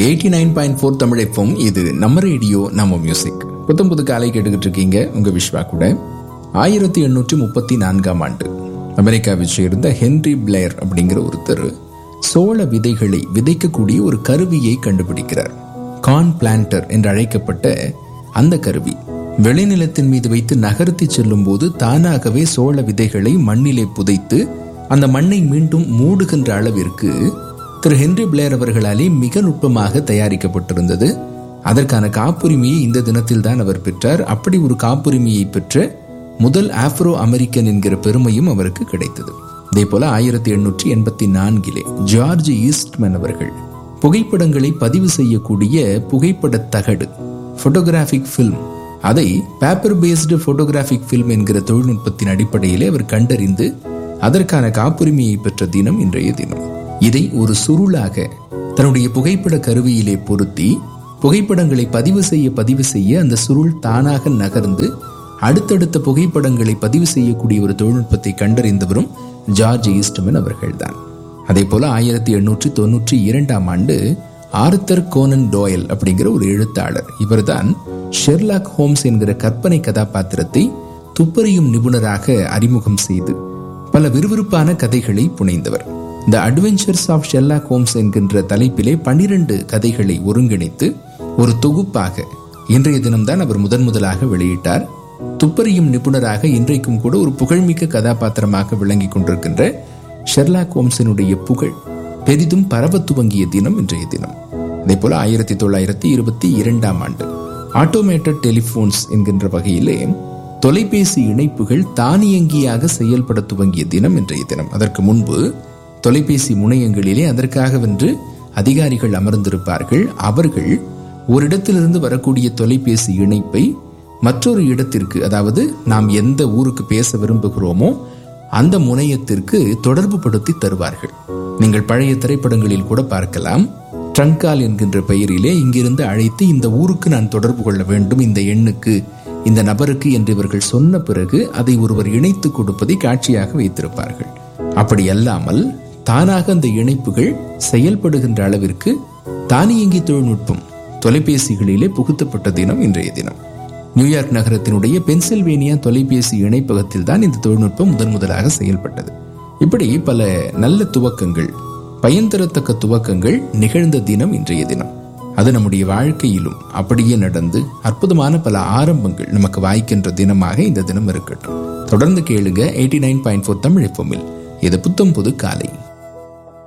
eighty nine point four தமிழைப்பும் இது நம்ம ரேடியோ நம்ம மியூசிக் புத்தம் புது காலை கேட்டுக்கிட்டு இருக்கீங்க உங்க விஸ்வா கூட ஆயிரத்தி எண்ணூற்றி முப்பத்தி நான்காம் ஆண்டு அமெரிக்காவை சேர்ந்த ஹென்ரி பிளேயர் அப்படிங்கிற ஒருத்தர் சோள விதைகளை விதைக்கக்கூடிய ஒரு கருவியை கண்டுபிடிக்கிறார் கார்ன் பிளான்டர் என்று அழைக்கப்பட்ட அந்த கருவி விளைநிலத்தின் மீது வைத்து நகர்த்தி செல்லும் போது தானாகவே சோள விதைகளை மண்ணிலே புதைத்து அந்த மண்ணை மீண்டும் மூடுகின்ற அளவிற்கு திரு ஹென்ரி பிளேயர் அவர்களாலே மிக நுட்பமாக தயாரிக்கப்பட்டிருந்தது அதற்கான காப்புரிமையை இந்த தினத்தில் தான் அவர் பெற்றார் அப்படி ஒரு காப்புரிமையை பெற்ற முதல் ஆப்ரோ அமெரிக்கன் என்கிற பெருமையும் அவருக்கு கிடைத்தது இதே போல ஆயிரத்தி எண்ணூற்றி எண்பத்தி நான்கிலே ஜார்ஜ் ஈஸ்ட்மேன் அவர்கள் புகைப்படங்களை பதிவு செய்யக்கூடிய புகைப்பட தகடு போட்டோகிராபிக் ஃபில்ம் அதை பேப்பர் பேஸ்டு போட்டோகிராபிக் ஃபில்ம் என்கிற தொழில்நுட்பத்தின் அடிப்படையிலே அவர் கண்டறிந்து அதற்கான காப்புரிமையை பெற்ற தினம் இன்றைய தினம் இதை ஒரு சுருளாக தன்னுடைய புகைப்பட கருவியிலே பொருத்தி புகைப்படங்களை பதிவு செய்ய பதிவு செய்ய அந்த சுருள் தானாக நகர்ந்து அடுத்தடுத்த புகைப்படங்களை பதிவு செய்யக்கூடிய ஒரு தொழில்நுட்பத்தை கண்டறிந்தவரும் ஜார்ஜ் ஈஸ்டமன் அவர்கள்தான் அதே போல ஆயிரத்தி எண்ணூற்றி தொன்னூற்றி இரண்டாம் ஆண்டு ஆர்த்தர் கோனன் டோயல் அப்படிங்கிற ஒரு எழுத்தாளர் இவர்தான் ஷெர்லாக் ஹோம்ஸ் என்கிற கற்பனை கதாபாத்திரத்தை துப்பறியும் நிபுணராக அறிமுகம் செய்து பல விறுவிறுப்பான கதைகளை புனைந்தவர் the adventures of Sherlock Holmes என்கின்ற தலைப்பிலே பனிரெண்டு கதைகளை ஒருங்கிணைத்து ஒரு தொகுப்பாக இன்றைய தினம்தான் அவர் முதன் முதலாக வெளியிட்டார் துப்பறியும் நிபுணராக இன்றைக்கும் கூட ஒரு புகழ்மிக்க கதாபாத்திரமாக விளங்கி கொண்டிருக்கின்ற ஷெர்லாக் ஹோம்ஸினுடைய புகழ் பெரிதும் பரவ துவங்கிய தினம் இன்றைய தினம் அதே போல ஆயிரத்தி தொள்ளாயிரத்தி இருபத்தி இரண்டாம் ஆண்டு ஆட்டோமேட்டட் டெலிபோன்ஸ் என்கின்ற வகையிலே தொலைபேசி இணைப்புகள் தானியங்கியாக செயல்பட துவங்கிய தினம் இன்றைய தினம் அதற்கு முன்பு தொலைபேசி முனையங்களிலே அதற்காகவென்று அதிகாரிகள் அமர்ந்திருப்பார்கள் அவர்கள் ஒரு இடத்திலிருந்து வரக்கூடிய தொலைபேசி இணைப்பை மற்றொரு இடத்திற்கு அதாவது நாம் எந்த ஊருக்கு பேச விரும்புகிறோமோ அந்த முனையத்திற்கு தொடர்பு படுத்தி தருவார்கள் நீங்கள் பழைய திரைப்படங்களில் கூட பார்க்கலாம் ட்ரங்கால் என்கின்ற பெயரிலே இங்கிருந்து அழைத்து இந்த ஊருக்கு நான் தொடர்பு கொள்ள வேண்டும் இந்த எண்ணுக்கு இந்த நபருக்கு என்று இவர்கள் சொன்ன பிறகு அதை ஒருவர் இணைத்து கொடுப்பதை காட்சியாக வைத்திருப்பார்கள் அப்படி அல்லாமல் தானாக அந்த இணைப்புகள் செயல்படுகின்ற அளவிற்கு தானியங்கி தொழில்நுட்பம் தொலைபேசிகளிலே புகுத்தப்பட்ட தினம் இன்றைய தினம் நியூயார்க் நகரத்தினுடைய பென்சில்வேனியா தொலைபேசி இணைப்பகத்தில் தான் இந்த தொழில்நுட்பம் முதன் முதலாக செயல்பட்டது இப்படி பல நல்ல துவக்கங்கள் பயன் தரத்தக்க துவக்கங்கள் நிகழ்ந்த தினம் இன்றைய தினம் அது நம்முடைய வாழ்க்கையிலும் அப்படியே நடந்து அற்புதமான பல ஆரம்பங்கள் நமக்கு வாய்க்கின்ற தினமாக இந்த தினம் இருக்கட்டும் தொடர்ந்து கேளுங்க eighty nine point four Tamil எஃப்எம்மில் இது புத்தம் புது காலை